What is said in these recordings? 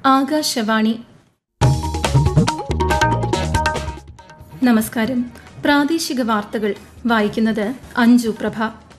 ആകാശവാണി നമസ്കാരം പ്രാദേശിക വാർത്തകൾ വായിക്കുന്നത് അഞ്ജു പ്രഭ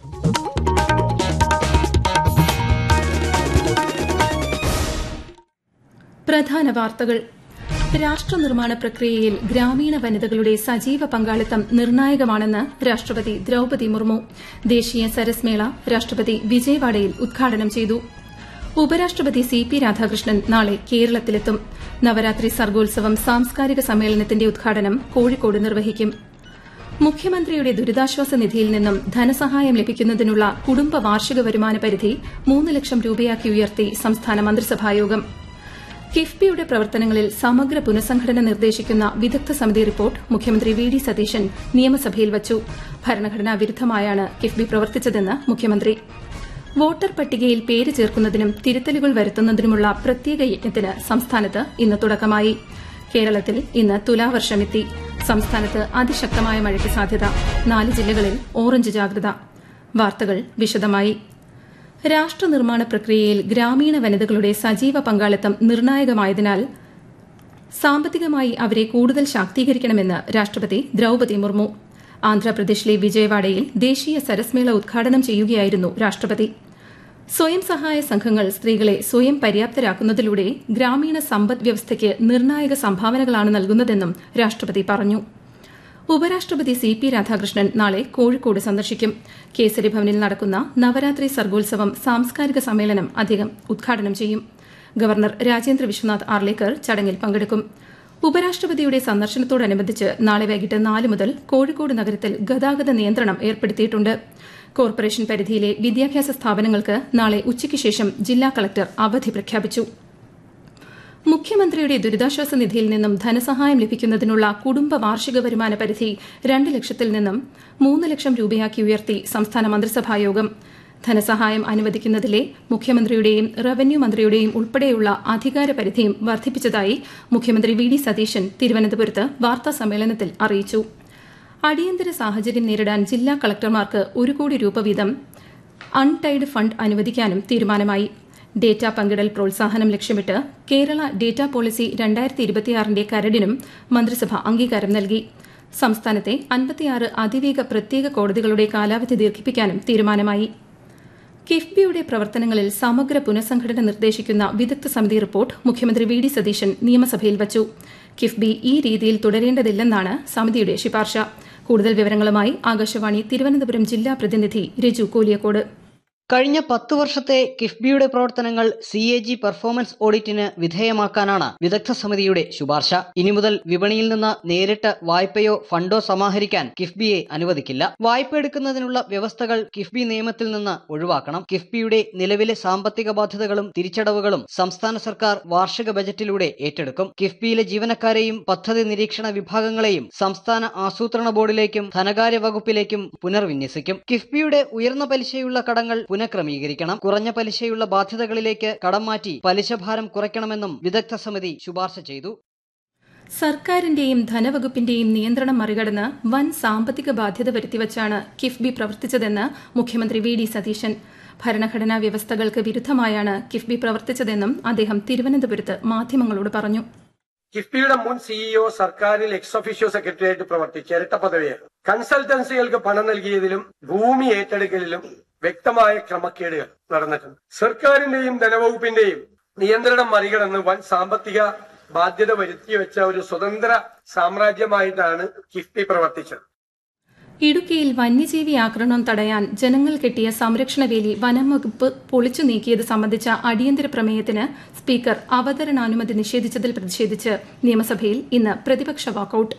പ്രധാന വാർത്തകൾ രാഷ്ട്ര നിർമ്മാണ പ്രക്രിയയിൽ ഗ്രാമീണ വനിതകളുടെ സജീവ പങ്കാളിത്തം നിർണായകമാണെന്ന് രാഷ്ട്രപതി ദ്രൌപതി മുർമു ദേശീയ സരസ് മേള രാഷ്ട്രപതി വിജയവാഡയിൽ ഉദ്ഘാടനം ചെയ്തു ഉപരാഷ്ട്രപതി സി പി രാധാകൃഷ്ണൻ നാളെ കേരളത്തിലെത്തും നവരാത്രി സർഗോത്സവം സാംസ്കാരിക സമ്മേളനത്തിന്റെ ഉദ്ഘാടനം കോഴിക്കോട് നിർവഹിക്കും മുഖ്യമന്ത്രിയുടെ ദുരിതാശ്വാസ നിധിയിൽ നിന്നും ധനസഹായം ലഭിക്കുന്നതിനുള്ള കുടുംബ വാർഷിക വരുമാന പരിധി മൂന്ന് ലക്ഷം രൂപയാക്കി ഉയർത്തി സംസ്ഥാന മന്ത്രിസഭായോഗം കിഫ്ബിയുടെ പ്രവർത്തനങ്ങളിൽ സമഗ്ര പുനഃസംഘടന നിർദ്ദേശിക്കുന്ന വിദഗ്ധ സമിതി റിപ്പോർട്ട് മുഖ്യമന്ത്രി വി ഡി സതീശൻ നിയമസഭയിൽ വച്ചു ഭരണഘടനാ വിരുദ്ധമായാണ് കിഫ്ബി പ്രവർത്തിച്ചതെന്ന് മുഖ്യമന്ത്രി വോട്ടർ പട്ടികയിൽ പേര് ചേർക്കുന്നതിനും തിരുത്തലുകൾ വരുത്തുന്നതിനുമുള്ള പ്രത്യേക യജ്ഞത്തിന് സംസ്ഥാനത്ത് ഇന്ന് തുടക്കമായി കേരളത്തിൽ ഇന്ന് തുലാവർഷമെത്തി സംസ്ഥാനത്ത് അതിശക്തമായ മഴയ്ക്ക് സാധ്യത നാല് ജില്ലകളിൽ ഓറഞ്ച് ജാഗ്രത വാർത്തകൾ വിശദമായി രാഷ്ട്ര നിർമ്മാണ പ്രക്രിയയിൽ ഗ്രാമീണ വനിതകളുടെ സജീവ പങ്കാളിത്തം നിർണായകമായതിനാൽ സാമ്പത്തികമായി അവരെ കൂടുതൽ ശാക്തീകരിക്കണമെന്ന് രാഷ്ട്രപതി ദ്രൌപതി മുർമു ആന്ധ്രാപ്രദേശിലെ വിജയവാഡയിൽ ദേശീയ സരസ്മേള ഉദ്ഘാടനം ചെയ്യുകയായിരുന്നു രാഷ്ട്രപതി സ്വയം സഹായ സംഘങ്ങൾ സ്ത്രീകളെ സ്വയം പര്യാപ്തരാക്കുന്നതിലൂടെ ഗ്രാമീണ സമ്പദ് വ്യവസ്ഥയ്ക്ക് നിർണായക സംഭാവനകളാണ് നൽകുന്നതെന്നും രാഷ്ട്രപതി പറഞ്ഞു ഉപരാഷ്ട്രപതി സി പി രാധാകൃഷ്ണൻ നാളെ കോഴിക്കോട് സന്ദർശിക്കും കേസരി ഭവനിൽ നടക്കുന്ന നവരാത്രി സർഗോത്സവം സാംസ്കാരിക സമ്മേളനം അദ്ദേഹം ഉദ്ഘാടനം ചെയ്യും ഗവർണർ രാജേന്ദ്ര വിശ്വനാഥ് ആർലേക്കർ ചടങ്ങിൽ പങ്കെടുക്കും ഉപരാഷ്ട്രപതിയുടെ സന്ദർശനത്തോടനുബന്ധിച്ച് നാളെ വൈകിട്ട് നാല് മുതൽ കോഴിക്കോട് നഗരത്തിൽ ഗതാഗത നിയന്ത്രണം ഏർപ്പെടുത്തിയിട്ടുണ്ട് കോർപ്പറേഷൻ പരിധിയിലെ വിദ്യാഭ്യാസ സ്ഥാപനങ്ങൾക്ക് നാളെ ഉച്ചയ്ക്ക് ശേഷം ജില്ലാ കളക്ടർ അവധി പ്രഖ്യാപിച്ചു മുഖ്യമന്ത്രിയുടെ ദുരിതാശ്വാസ നിധിയിൽ നിന്നും ധനസഹായം ലഭിക്കുന്നതിനുള്ള കുടുംബ വാർഷിക വരുമാന പരിധി രണ്ട് ലക്ഷത്തിൽ നിന്നും മൂന്ന് ലക്ഷം രൂപയാക്കി ഉയർത്തി സംസ്ഥാന മന്ത്രിസഭായോഗം ധനസഹായം അനുവദിക്കുന്നതിലെ മുഖ്യമന്ത്രിയുടെയും റവന്യൂ മന്ത്രിയുടെയും ഉൾപ്പെടെയുള്ള അധികാര പരിധിയും വർദ്ധിപ്പിച്ചതായി മുഖ്യമന്ത്രി വി ഡി സതീശൻ തിരുവനന്തപുരത്ത് വാർത്താ സമ്മേളനത്തിൽ അറിയിച്ചു അടിയന്തര സാഹചര്യം നേരിടാൻ ജില്ലാ കളക്ടർമാർക്ക് ഒരു കോടി രൂപ വീതം അൺടൈഡ് ഫണ്ട് അനുവദിക്കാനും തീരുമാനമായി ഡേറ്റ പങ്കിടൽ പ്രോത്സാഹനം ലക്ഷ്യമിട്ട് കേരള ഡേറ്റ പോളിസി രണ്ടായിരത്തി ഇരുപത്തിയാറിന്റെ കരടിനും മന്ത്രിസഭ അംഗീകാരം നൽകി സംസ്ഥാനത്തെ അൻപത്തിയാറ് അതിവേഗ പ്രത്യേക കോടതികളുടെ കാലാവധി ദീർഘിപ്പിക്കാനും തീരുമാനമായി കിഫ്ബിയുടെ പ്രവർത്തനങ്ങളിൽ സമഗ്ര പുനഃസംഘടന നിർദ്ദേശിക്കുന്ന വിദഗ്ധ സമിതി റിപ്പോർട്ട് മുഖ്യമന്ത്രി വി ഡി സതീശൻ നിയമസഭയിൽ വച്ചു കിഫ്ബി ഈ രീതിയിൽ തുടരേണ്ടതില്ലെന്നാണ് സമിതിയുടെ ശുപാർശ കൂടുതൽ വിവരങ്ങളുമായി ആകാശവാണി തിരുവനന്തപുരം ജില്ലാ പ്രതിനിധി രജു കോലിയക്കോട് കഴിഞ്ഞ പത്ത് വർഷത്തെ കിഫ്ബിയുടെ പ്രവർത്തനങ്ങൾ സി എ ജി പെർഫോമൻസ് ഓഡിറ്റിന് വിധേയമാക്കാനാണ് വിദഗ്ധ സമിതിയുടെ ശുപാർശ ഇനി മുതൽ വിപണിയിൽ നിന്ന് നേരിട്ട് വായ്പയോ ഫണ്ടോ സമാഹരിക്കാൻ കിഫ്ബിയെ അനുവദിക്കില്ല വായ്പ എടുക്കുന്നതിനുള്ള വ്യവസ്ഥകൾ കിഫ്ബി നിയമത്തിൽ നിന്ന് ഒഴിവാക്കണം കിഫ്ബിയുടെ നിലവിലെ സാമ്പത്തിക ബാധ്യതകളും തിരിച്ചടവുകളും സംസ്ഥാന സർക്കാർ വാർഷിക ബജറ്റിലൂടെ ഏറ്റെടുക്കും കിഫ്ബിയിലെ ജീവനക്കാരെയും പദ്ധതി നിരീക്ഷണ വിഭാഗങ്ങളെയും സംസ്ഥാന ആസൂത്രണ ബോർഡിലേക്കും ധനകാര്യ വകുപ്പിലേക്കും പുനർവിന്യസിക്കും കിഫ്ബിയുടെ ഉയർന്ന പലിശയുള്ള കടങ്ങൾ പുനഃക്രമീകരിക്കണം കുറഞ്ഞ പലിശയുള്ള ബാധ്യതകളിലേക്ക് കടം മാറ്റി പലിശഭാരം കുറയ്ക്കണമെന്നും വിദഗ്ധ സമിതി ശുപാർശ ചെയ്തു സർക്കാരിന്റെയും ധനവകുപ്പിന്റെയും നിയന്ത്രണം മറികടന്ന് വൻ സാമ്പത്തിക ബാധ്യത വരുത്തിവച്ചാണ് കിഫ്ബി പ്രവർത്തിച്ചതെന്ന് മുഖ്യമന്ത്രി വി ഡി സതീശൻ ഭരണഘടനാ വ്യവസ്ഥകൾക്ക് വിരുദ്ധമായാണ് കിഫ്ബി പ്രവർത്തിച്ചതെന്നും അദ്ദേഹം തിരുവനന്തപുരത്ത് മാധ്യമങ്ങളോട് പറഞ്ഞു കിഫ്ബിയുടെ മുൻ സിഇഒ സർക്കാരിൽ എക്സ് ഒഫീഷ്യോ സെക്രട്ടറിയായിട്ട് പ്രവർത്തിച്ച ഇരട്ട പദവിയായിരുന്നു കൺസൾട്ടൻസികൾക്ക് പണം നൽകിയതിലും ഭൂമി ഏറ്റെടുക്കലിലും വ്യക്തമായ ക്രമക്കേടുകൾ നടന്നിട്ടുണ്ട് സർക്കാരിന്റെയും ധനവകുപ്പിന്റെയും നിയന്ത്രണം മറികടന്ന് വൻ സാമ്പത്തിക ബാധ്യത വരുത്തിവെച്ച ഒരു സ്വതന്ത്ര സാമ്രാജ്യമായിട്ടാണ് കിഫ്ബി പ്രവർത്തിച്ചത് ഇടുക്കിയിൽ വന്യജീവി ആക്രമണം തടയാൻ ജനങ്ങൾ കെട്ടിയ സംരക്ഷണ വേലി വനം വകുപ്പ് പൊളിച്ചു നീക്കിയത് സംബന്ധിച്ച അടിയന്തര പ്രമേയത്തിന് സ്പീക്കർ അവതരണാനുമതി നിഷേധിച്ചതിൽ പ്രതിഷേധിച്ച് നിയമസഭയിൽ ഇന്ന് പ്രതിപക്ഷ വാക്കൌട്ട്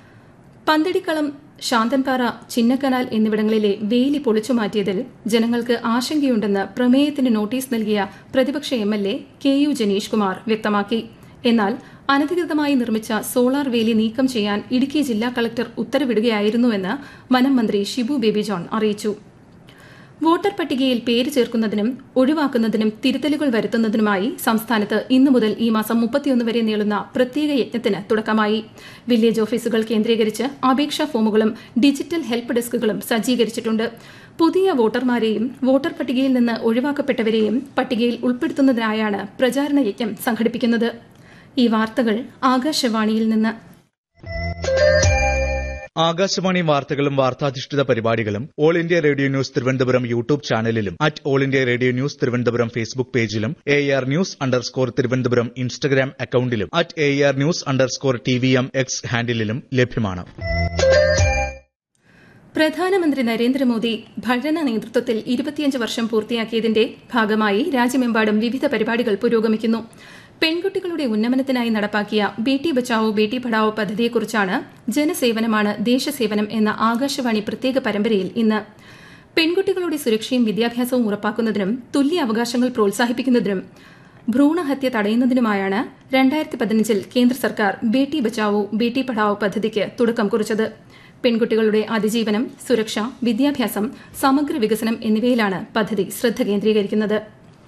പന്തടിക്കളം ശാന്തൻപാറ ചിന്നക്കനാൽ എന്നിവിടങ്ങളിലെ വേലി പൊളിച്ചു മാറ്റിയതിൽ ജനങ്ങൾക്ക് ആശങ്കയുണ്ടെന്ന് പ്രമേയത്തിന് നോട്ടീസ് നൽകിയ പ്രതിപക്ഷ M L A K U Janeesh Kumar വ്യക്തമാക്കി എന്നാൽ അനധികൃതമായി നിർമ്മിച്ച സോളാർ വേലി നീക്കം ചെയ്യാൻ ഇടുക്കി ജില്ലാ കളക്ടർ ഉത്തരവിടുകയായിരുന്നുവെന്ന് വനം മന്ത്രി ഷിബു ബേബി ജോൺ അറിയിച്ചു വോട്ടർ പട്ടികയിൽ പേര് ചേർക്കുന്നതിനും ഒഴിവാക്കുന്നതിനും തിരുത്തലുകൾ വരുത്തുന്നതിനുമായി സംസ്ഥാനത്ത് ഇന്നു മുതൽ ഈ മാസം മുപ്പത്തിയൊന്ന് വരെ നീളുന്ന പ്രത്യേക യജ്ഞത്തിന് തുടക്കമായി വില്ലേജ് ഓഫീസുകൾ കേന്ദ്രീകരിച്ച് അപേക്ഷാ ഫോമുകളും ഡിജിറ്റൽ ഹെൽപ്പ് ഡെസ്കുകളും സജ്ജീകരിച്ചിട്ടുണ്ട് പുതിയ വോട്ടർമാരെയും വോട്ടർ പട്ടികയിൽ നിന്ന് ഒഴിവാക്കപ്പെട്ടവരെയും പട്ടികയിൽ ഉൾപ്പെടുത്തുന്നതിനായാണ് പ്രചാരണ യജ്ഞം സംഘടിപ്പിക്കുന്നത് ഈ വാർത്തകൾ ആകാശവാണിയിൽ നിന്ന് ആകാശവാണി വാർത്തകളും വാർത്താധിഷ്ഠിത പരിപാടികളും all India radio news Thiruvananthapuram YouTube ചാനലിലും at all India radio news Thiruvananthapuram Facebook പേജിലും A R news underscore Thiruvananthapuram Instagram അക്കൌണ്ടിലും at A R news underscore T V M X ഹാൻഡിലും ലഭ്യമാണ് പ്രധാനമന്ത്രി നരേന്ദ്രമോദി ഭരണ നേതൃത്വത്തിൽ ഇരുപത്തിയഞ്ച് വർഷം പൂർത്തിയാക്കിയതിന്റെ ഭാഗമായി രാജ്യമെമ്പാടും വിവിധ പരിപാടികൾ പുരോഗമിക്കുന്നു പെൺകുട്ടികളുടെ ഉന്നമനത്തിനായി നടപ്പാക്കിയ ബേട്ടി ബച്ചാവോ ബേട്ടി പഠാവോ പദ്ധതിയെക്കുറിച്ചാണ് ജനസേവനമാണ് ദേശസേവനം എന്ന ആകാശവാണി പ്രത്യേക പരമ്പരയിൽ ഇന്ന് പെൺകുട്ടികളുടെ സുരക്ഷയും വിദ്യാഭ്യാസവും ഉറപ്പാക്കുന്നതിനും തുല്യ അവകാശങ്ങൾ പ്രോത്സാഹിപ്പിക്കുന്നതിനും ഭ്രൂണഹത്യ തടയുന്നതിനുമായാണ് രണ്ടായിരത്തി പതിനഞ്ചിൽ കേന്ദ്ര സർക്കാർ ബേട്ടി ബച്ചാവോ ബേട്ടി പഠാവോ പദ്ധതിക്ക് തുടക്കം കുറിച്ചത് പെൺകുട്ടികളുടെ അതിജീവനം സുരക്ഷ വിദ്യാഭ്യാസം സമഗ്ര വികസനം എന്നിവയിലാണ് പദ്ധതി ശ്രദ്ധ കേന്ദ്രീകരിക്കുന്നത്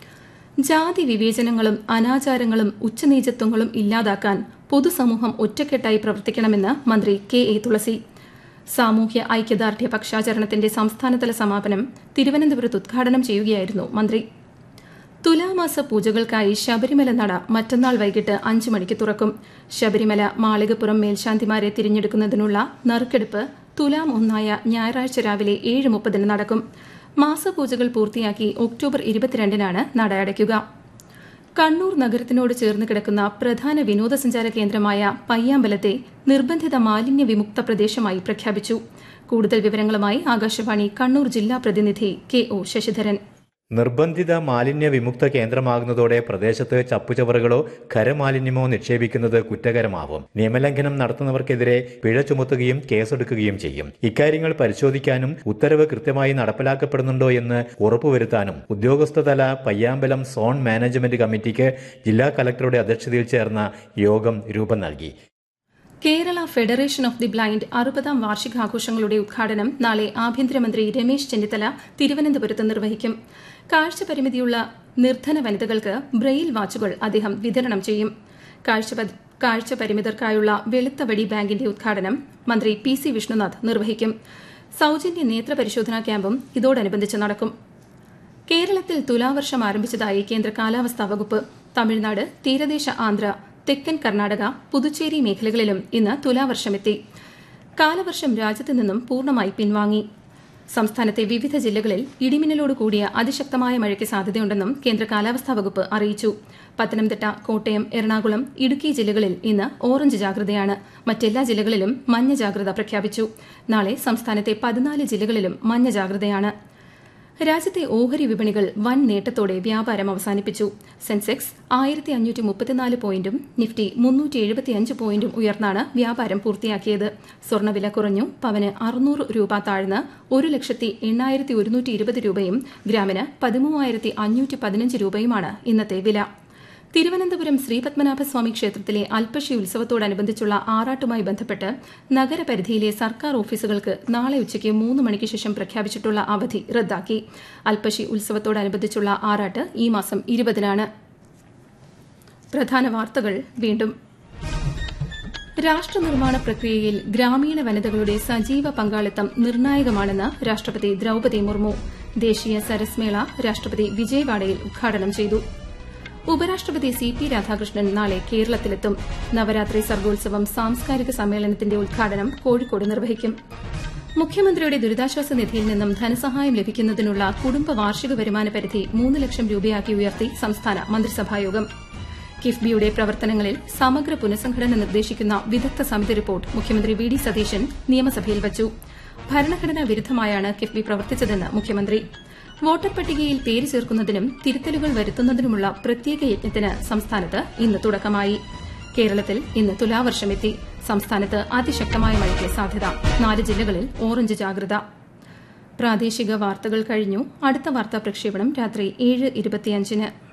ജാതി വിവേചനങ്ങളും അനാചാരങ്ങളും ഉച്ചനീചത്വങ്ങളും ഇല്ലാതാക്കാൻ പൊതുസമൂഹം ഒറ്റക്കെട്ടായി പ്രവർത്തിക്കണമെന്ന് മന്ത്രി കെ എ തുളസി സാമൂഹ്യ ഐക്യദാർഢ്യ പക്ഷാചരണത്തിന്റെ സംസ്ഥാനതല സമാപനം തിരുവനന്തപുരത്ത് ഉദ്ഘാടനം ചെയ്യുകയായിരുന്നു മന്ത്രി തുലാമാസ പൂജകൾക്കായി ശബരിമല നട മറ്റന്നാൾ വൈകിട്ട് അഞ്ചു മണിക്ക് തുറക്കും ശബരിമല മാളികപ്പുറം മേൽശാന്തിമാരെ തിരഞ്ഞെടുക്കുന്നതിനുള്ള നറുക്കെടുപ്പ് തുലാം ഒന്നായ ഞായറാഴ്ച രാവിലെ ഏഴ് മുപ്പതിന് നടക്കും മാസപൂജകൾ പൂർത്തിയാക്കി ഒക്ടോബർ ഇരുപത്തിരണ്ടിനാണ് നട അടയ്ക്കുക കണ്ണൂർ നഗരത്തിനോട് ചേർന്ന് കിടക്കുന്ന പ്രധാന വിനോദസഞ്ചാര കേന്ദ്രമായ പയ്യാമ്പലത്തെ നിർബന്ധിത മാലിന്യ വിമുക്ത പ്രദേശമായി പ്രഖ്യാപിച്ചു കൂടുതൽ വിവരങ്ങളുമായി ആകാശവാണി കണ്ണൂർ ജില്ലാ പ്രതിനിധി കെ ഒ ശശിധരൻ നിർബന്ധിത മാലിന്യ വിമുക്ത കേന്ദ്രമാകുന്നതോടെ പ്രദേശത്ത് ചപ്പുചവറുകളോ ഖരമാലിന്യമോ നിക്ഷേപിക്കുന്നത് കുറ്റകരമാവും നിയമലംഘനം നടത്തുന്നവർക്കെതിരെ പിഴ ചുമത്തുകയും കേസെടുക്കുകയും ചെയ്യും ഇക്കാര്യങ്ങൾ പരിശോധിക്കാനും ഉത്തരവ് കൃത്യമായി നടപ്പിലാക്കപ്പെടുന്നുണ്ടോ എന്ന് ഉറപ്പുവരുത്താനും ഉദ്യോഗസ്ഥതല പയ്യാമ്പലം സോൺ മാനേജ്മെന്റ് കമ്മിറ്റിക്ക് ജില്ലാ കലക്ടറുടെ അധ്യക്ഷതയിൽ ചേർന്ന യോഗം രൂപം നൽകി Kerala federation of the blind അറുപതാം വാർഷികാഘോഷങ്ങളുടെ ഉദ്ഘാടനം നാളെ ആഭ്യന്തരമന്ത്രി രമേശ് ചെന്നിത്തല തിരുവനന്തപുരത്ത് നിർവഹിക്കും കാഴ്ച പരിമിതിയുള്ള നിർധന വനിതകൾക്ക് ബ്രെയിൽ വാച്ചുകൾ അദ്ദേഹം വിതരണം ചെയ്യും കാഴ്ച പരിമിതർക്കായുള്ള വെളുത്ത വടി ബാങ്കിന്റെ ഉദ്ഘാടനം മന്ത്രി പി സി വിഷ്ണുനാഥ് നിർവഹിക്കും സൌജന്യ നേത്ര പരിശോധനാ ക്യാമ്പും ഇതോടനുബന്ധിച്ച് നടക്കും കേരളത്തിൽ തുലാവർഷം ആരംഭിച്ചതായി കേന്ദ്ര കാലാവസ്ഥാ വകുപ്പ് തമിഴ്നാട് തീരദേശ ആന്ധ്ര തെക്കൻ കർണാടക പുതുച്ചേരി മേഖലകളിലും ഇന്ന് തുലാവർഷമെത്തി കാലവർഷം രാജ്യത്ത് നിന്നും പൂർണ്ണമായി പിൻവാങ്ങി സംസ്ഥാനത്തെ വിവിധ ജില്ലകളിൽ ഇടിമിന്നലോട് കൂടിയ അതിശക്തമായ മഴയ്ക്ക് സാധ്യതയുണ്ടെന്നും കേന്ദ്ര കാലാവസ്ഥാ വകുപ്പ് അറിയിച്ചു പത്തനംതിട്ട കോട്ടയം എറണാകുളം ഇടുക്കി ജില്ലകളിൽ ഇന്ന് ഓറഞ്ച് ജാഗ്രതയാണ് മറ്റെല്ലാ ജില്ലകളിലും മഞ്ഞ ജാഗ്രത പ്രഖ്യാപിച്ചു നാളെ സംസ്ഥാനത്തെ പതിനാല് ജില്ലകളിലും മഞ്ഞ ജാഗ്രതയാണ് രാജ്യത്തെ ഓഹരി വിപണികൾ വൻ നേട്ടത്തോടെ വ്യാപാരം അവസാനിപ്പിച്ചു സെൻസെക്സ് ആയിരത്തി അഞ്ഞൂറ്റി മുപ്പത്തിനാല് പോയിന്റും നിഫ്റ്റി മുന്നൂറ്റി എഴുപത്തിയഞ്ച് പോയിന്റും ഉയർന്നാണ് വ്യാപാരം പൂർത്തിയാക്കിയത് സ്വർണ്ണവില കുറഞ്ഞു പവന് അറുന്നൂറ് രൂപ താഴ്ന്ന് ഒരു ലക്ഷത്തി എണ്ണായിരത്തി ഒരുന്നൂറ്റി ഇരുപത് രൂപയും ഗ്രാമിന് പതിമൂവായിരത്തി അഞ്ഞൂറ്റി പതിനഞ്ച് രൂപയുമാണ് ഇന്നത്തെ വില തിരുവനന്തപുരം ശ്രീപത്മനാഭസ്വാമി ക്ഷേത്രത്തിലെ അൽപ്പശി ഉത്സവത്തോടനുബന്ധിച്ചുള്ള ആറാട്ടുമായി ബന്ധപ്പെട്ട് നഗരപരിധിയിലെ സർക്കാർ ഓഫീസുകൾക്ക് നാളെ ഉച്ചയ്ക്ക് മൂന്ന് മണിക്ക് ശേഷം പ്രഖ്യാപിച്ചിട്ടുള്ള അവധി റദ്ദാക്കി അൽപ്പശി ഉത്സവത്തോടനുബന്ധിച്ചുള്ള ആറാട്ട് ഈ മാസം ഇരുപതിനാണ് പ്രധാന വാർത്തകൾ വീണ്ടും രാഷ്ട്രനിർമ്മാണ പ്രക്രിയയിൽ ഗ്രാമീണ വനിതകളുടെ സജീവ പങ്കാളിത്തം നിർണായകമാണെന്ന് രാഷ്ട്രപതി ദ്രൌപതി മുർമു ദേശീയ സരസ് മേള രാഷ്ട്രപതി വിജയവാഡയിൽ ഉദ്ഘാടനം ചെയ്തു ഉപരാഷ്ട്രപതി സി പി രാധാകൃഷ്ണൻ നാളെ കേരളത്തിലെത്തും നവരാത്രി സർഗോത്സവം സാംസ്കാരിക സമ്മേളനത്തിന്റെ ഉദ്ഘാടനം കോഴിക്കോട് നിർവഹിക്കും മുഖ്യമന്ത്രിയുടെ ദുരിതാശ്വാസ നിധിയിൽ നിന്നും ധനസഹായം ലഭിക്കുന്നതിനുള്ള കുടുംബ വാർഷിക വരുമാന പരിധി മൂന്ന് ലക്ഷം രൂപയാക്കി ഉയർത്തി സംസ്ഥാന മന്ത്രിസഭായോഗം കിഫ്ബിയുടെ പ്രവർത്തനങ്ങളിൽ സമഗ്ര പുനഃസംഘടന നിർദ്ദേശിക്കുന്ന വിദഗ്ധ സമിതി റിപ്പോർട്ട് മുഖ്യമന്ത്രി വി ഡി സതീശൻ നിയമസഭയിൽ വച്ചു ഭരണഘടനാ വിരുദ്ധമായാണ് കിഫ്ബി പ്രവർത്തിച്ചതെന്ന് മുഖ്യമന്ത്രി വോട്ടർ പട്ടികയിൽ പേര് ചേർക്കുന്നതിനും തിരുത്തലുകൾ വരുത്തുന്നതിനുമുള്ള പ്രത്യേക യജ്ഞത്തിന് സംസ്ഥാനത്ത് ഇന്ന് തുടക്കമായി കേരളത്തിൽ ഇന്ന് തുലാവർഷമെത്തി സംസ്ഥാനത്ത് അതിശക്തമായ മഴയ്ക്ക് സാധ്യത നാല് ജില്ലകളിൽ ഓറഞ്ച് ജാഗ്രത പ്രാദേശിക വാർത്തകൾ കഴിഞ്ഞു അടുത്ത വാർത്താ പ്രക്ഷേപണം രാത്രി ഏഴ് ഇരുപത്തിയഞ്ചിന്